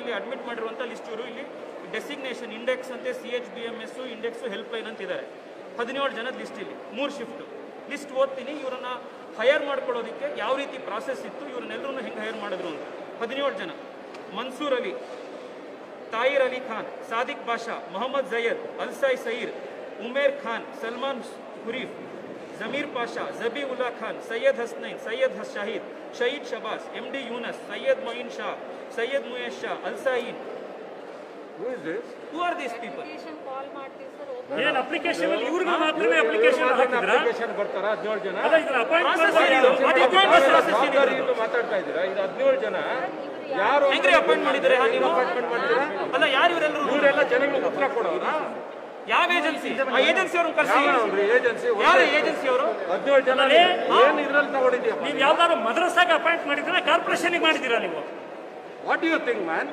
ಇಲ್ಲಿ ಅಡ್ಮಿಟ್ ಮಾಡಿರುವಂಥ ಲಿಸ್ಟ್ ಇವರು ಇಲ್ಲಿ ಡೆಸಿಗ್ನೇಷನ್ ಇಂಡೆಕ್ಸ್ ಅಂತೆ C H B M S index help line ಅಂತ ಇದ್ದಾರೆ ಹದಿನೇಳು ಜನದ ಲಿಸ್ಟ್ ಇಲ್ಲಿ ಮೂರು ಶಿಫ್ಟು ಲಿಸ್ಟ್ ಓದ್ತೀನಿ ಇವರನ್ನ ಹೈಯರ್ ಮಾಡ್ಕೊಳ್ಳೋದಕ್ಕೆ ಯಾವ ರೀತಿ ಪ್ರಾಸೆಸ್ ಇತ್ತು ಇವ್ರನ್ನೆಲ್ಲರೂ ಹೆಂಗೆ ಹೈಯರ್ ಮಾಡಿದ್ರು ಅಂತ ಹದಿನೇಳು ಜನ ಮನ್ಸೂರ್ ಅಲಿ ತಾಯಿರ್ ಅಲಿ ಖಾನ್ ಸಾದಿಕ್ ಬಾಷಾ ಮೊಹಮ್ಮದ್ ಜಯದ್ ಅಲ್ಸಾಯ್ ಸಯೀರ್ ಉಮೇರ್ ಖಾನ್ ಸಲ್ಮಾನ್ ಹುರೀಫ್ ಜಮೀರ್ ಪಾಷಾ ಜಬಿ ಉಲ್ಲಾ ಖಾನ್ ಸೈಯದ್ ಹಸ್ನೈನ್ ಸೈಯದ್ ಹಸ್ ಶಾಹಿದ್ ಶಹೀದ್ ಶಬಾಸ್ ಎಂ ಡಿ ಯೂನಸ್ ಸೈಯದ್ ಮೊಯಿನ್ ಶಾ ಸೈಯದ್ ಮುಯೇಶ್ ಶಾ ಅಲ್ಸಾಯಿನ್ Who is this? Who are these people application call ಮಾಡ್ತೀವಿ ಸರ್ ಏನ್ ಅಪ್ಲಿಕೇಶನ್ ಇವ್ರಿಗೆ ಮಾತ್ರನೇ ಅಪ್ಲಿಕೇಶನ್ ಹಾಕಿದ್ರಾ ಅಪ್ಲಿಕೇಶನ್ ಬರ್ತಾರ ಹದಿನೇಳು ಜನ ಅಲ್ಲ ಇದನ್ನ Process ಅಪಾಯಿಂಟ್ಮೆಂಟ್ ಏನಿದು? ಅದು appointment process ಏನಿದು? ಜವಾಬ್ದಾರಿಯಿಂದ ಮಾತಾಡ್ತಾ ಇದ್ದೀರಾ ಇದು ಹದಿನೇಳು ಜನ ಯಾರು ಹೆಂಗ್ರಿ ಅಪಾಯಿಂಟ್ ಮಾಡಿದ್ದಾರೆ ಹಾ ನೀವು ಅಪಾಯಿಂಟ್ಮೆಂಟ್ ಮಾಡ್ತೀರಾ ಅಲ್ಲ ಯಾರು ಇವರೆಲ್ಲರೂ ಇವರೆಲ್ಲ ಜನಗಳಿಗೆ ಉತ್ತರ ಕೊಡೋರ ಯಾವ ಏಜೆನ್ಸಿ ಆ ಏಜೆನ್ಸಿ ಅವ್ರನ್ನ ಕರ್ಸಿ ಏಜೆನ್ಸಿ ಯಾರು ಏಜೆನ್ಸಿ ಅವರು ಹದಿನೇಳು ಜನ ಅಲ್ಲೇ? ಏನ್ ಇದ್ರಲ್ಲಿ ತಗೊಂಡಿದ್ಯಪ್ಪ ನೀವು ಯಾವ್ದಾದ್ರು ಮದ್ರಸಾಗೆ ಅಪಾಯಿಂಟ್ ಮಾಡಿದ್ದೀರಾ ಕಾರ್ಪೊರೇಷನ್ಗೆ ಮಾಡಿದ್ದೀರಾ ನೀವು what you think man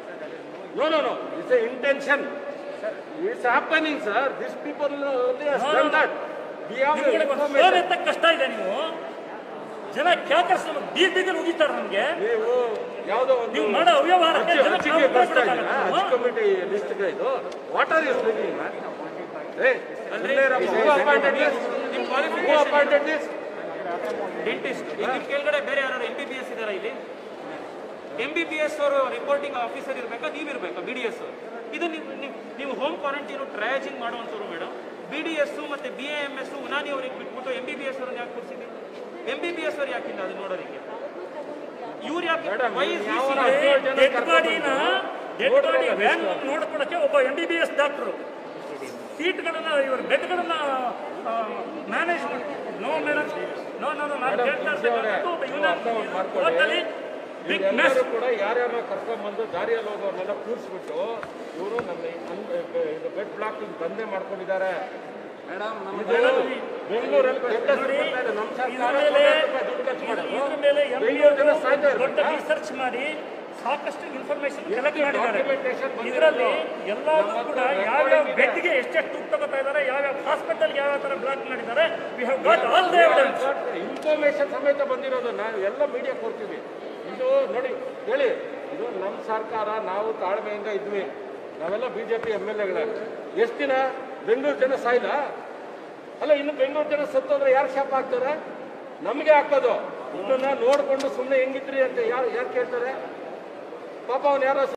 no no no it's a intention it's happening sir this people that we ನಿಮ್ಗಳಿಗೆ ಒಂದು ಫೋನ್ ಎತ್ತಕ್ಕೆ ಕಷ್ಟ ಇದೆ ನೀವು ಜನ ಕ್ಯಾಕರ್ಸ್ ಬೀದ್ ಬೀದಿಲ್ ಉಗಿತಾರೆ ನಮ್ಗೆ ನೀವು ಯಾವುದೋ ಒಂದು ನೀವು ಮಾಡೋ ಅವ್ಯವಹಾರಕ್ಕೆ ಅಚ್ಚಿ- ಜನ ಅಚ್ಚಿಗೆ ಬರ್ತಾ ಇದ್ದೀರಾ ಕಾಪಾಡ್ಬೇಕಾಗತ್ತೆ. ಅಚ್ಚಿ ಕಮಿಟಿ ಲಿಸ್ಟ್ಗೆ ಇದು what are you speaking man ಏ ಹೂ ಅಪಾಯಿಂಟೆಡ್ ಲಿಸ್ಟ್ ನಿಮ್ಮ who qualification appointed list dentist ಇಲ್ಲಿ ಕೆಳಗಡೆ ಬೇರೆ ಯಾರು ಎಂ ಬಿ ಬಿ ಎಸ್ ಇದಾರ ಇಲ್ಲಿ ಎಂ ಬಿ ಬಿ ಎಸ್ ಅವರು ರಿಪೋರ್ಟಿಂಗ್ ಆಫೀಸರ್ ಇರಬೇಕಾ ನೀವು ಇರಬೇಕಾ ಬಿ ಡಿ ಎಸ್ ಇದು ನೀವು ನೀವು- ನೀವು ಹೋಮ್ ಕ್ವಾರಂಟೈನು ಟ್ರಯಾಜಿಂಗ್ ಮಾಡುವಂಥವ್ರು ಮೇಡಮ್ ಬಿ ಡಿ ಎಸ್ ಮತ್ತೆ B A M S Unani ಅವ್ರಿಗೆ ಬಿಟ್ಬಿಟ್ಟು ಎಂ ಬಿ ಬಿ ಎಸ್ ಅವ್ರನ್ನ ಯಾಕೆ ಕೂರಿಸಿದ್ರಿ ಎಂ ಬಿ ಬಿ ಎಸ್ ಅವ್ರು ಯಾಕಿಲ್ಲ ಅದು ನೋಡೋದಕ್ಕೆ ಇವ್ರು ಯಾಕೆ Madam, ವೈ ನೀವು ಇಸ್ ಯಾವ ದಿಸ್ ಹದಿನೇಳು ಜನ ಡೆಡ್ ಕರ್ಕೊಂಡು ಬಾಡಿನ ಡೆಡ್ ನೋಡ್ರಲ್ಲ ಬಾಡಿ list. ವ್ಯಾನ್ ನೋಡ್ಕೊಳಕ್ಕೆ ಒಬ್ಬ M B B S doctor ಸೀಟ್ಗಳನ್ನ ಇವ್ರ ಬೆಡ್ಗಳನ್ನ manage no madam no no no ನಾನು Madam, ಕೇಳ್ತಾ ತುಳಸಿ ಅವರೇ, ಇರ್ತಕ್ಕಂಥದ್ದು ಒಬ್ಬ ನೀವು ಅರ್ಥ ಯೂನಿಯನ್ ಮಾಡ್ಕೊಳ್ಳಿ. ಟೋಟಲಿ ಬಿಗ್ ಮೆಸ್ ಇವರೆಲ್ಲರೂ ಕೂಡ ಯಾರ್ಯಾರನ್ನ ಕರ್ಕೊಂಡ್ಬಂದು ದಾರಿಯಲ್ಲಿ ಹೋಗೋರ್ನೆಲ್ಲ ಕೂರಿಸ್ಬಿಟ್ಟು ಇವರು ನಮ್ಮ ಇದು ಬೆಡ್ ಬ್ಲಾಕಿಂಗ್ ದಂಧೆ ಮಾಡ್ಕೊಂಡಿದ್ದಾರೆ ಇದು ಬೆಂಗಳೂರಲ್ಲಿ ದೊಡ್ಡ ನೋಡಿ, ಬರ್ತಾ ಇದೆ. ನಮ್ಮ ಸರ್ಕಾರ ಇದ್ರ ಮೇಲೆ ಕೋಟ್ಯಾಂತರ ರೂಪಾಯಿ ದುಡ್ಡು ಖರ್ಚು ಮಾಡೋದು. ಇದ್ರ ಮೇಲೆ ಎಂ ಬೆಂಗಳೂರು ಜನ ಸಾಯ್ತಾ ದೊಡ್ಡ ಇರ್ಬೇಕಾ? ರಿಸರ್ಚ್ ಮಾಡಿ ಸಾಕಷ್ಟು ಇನ್ಫಾರ್ಮೇಶನ್ ಕಲೆಕ್ಟ್ ಎಷ್ಟು ಮಾಡಿದ್ದಾರೆ documentation ಬಂದಿರೋದು? ಇದರಲ್ಲಿ ಎಲ್ಲವೂ ನಮ್ಮ ಕೂಡ ಹತ್ರ ಯಾವ್ಯಾವ recording ಇದೆ. ಬೆಡ್ಗೆ ಎಷ್ಟೆಷ್ಟು ದುಡ್ಡು ತಗೋತಾ ಇದ್ದಾರೆ ಯಾವ್ಯಾವ ಹಾಸ್ಪಿಟಲ್ ಯಾವ ತರ ಬ್ಲಾಕ್ ಮಾಡಿದ್ದಾರೆ we have got all the evidence information ಸಮೇತ ಬಂದಿರೋದು ನಾವು ಎಲ್ಲ ಮೀಡಿಯಾ ಕೊಡ್ತೀವಿ ಇದು ನೋಡಿ ಹೇಳಿ ಇದು ನಮ್ಮ ಸರ್ಕಾರ ನಾವು ತಾಳ್ಮೆಯಿಂದ ಇದ್ವಿ ನಾವೆಲ್ಲ B J P M L ಎಗಳ ಎಷ್ಟು ದಿನ ಬೆಂಗಳೂರು ಜನ ಸಾಯ್ಲ ಅಲ್ಲ ಇನ್ನು ಬೆಂಗಳೂರು ಜನ ಸತ್ತೋದ್ರೆ ಯಾರು ಶಾಪ ಹಾಕ್ತಾರೆ ನಮಗೆ ಹಾಕೋದು ಇದನ್ನ ನೋಡ್ಕೊಂಡು ಸುಮ್ಮನೆ ಹೆಂಗಿದ್ರಿ ಅಂತ ಯಾರು ಯಾರು ಕೇಳ್ತಾರೆ ಪಾಪ ಅವ್ನು ಯಾರೋ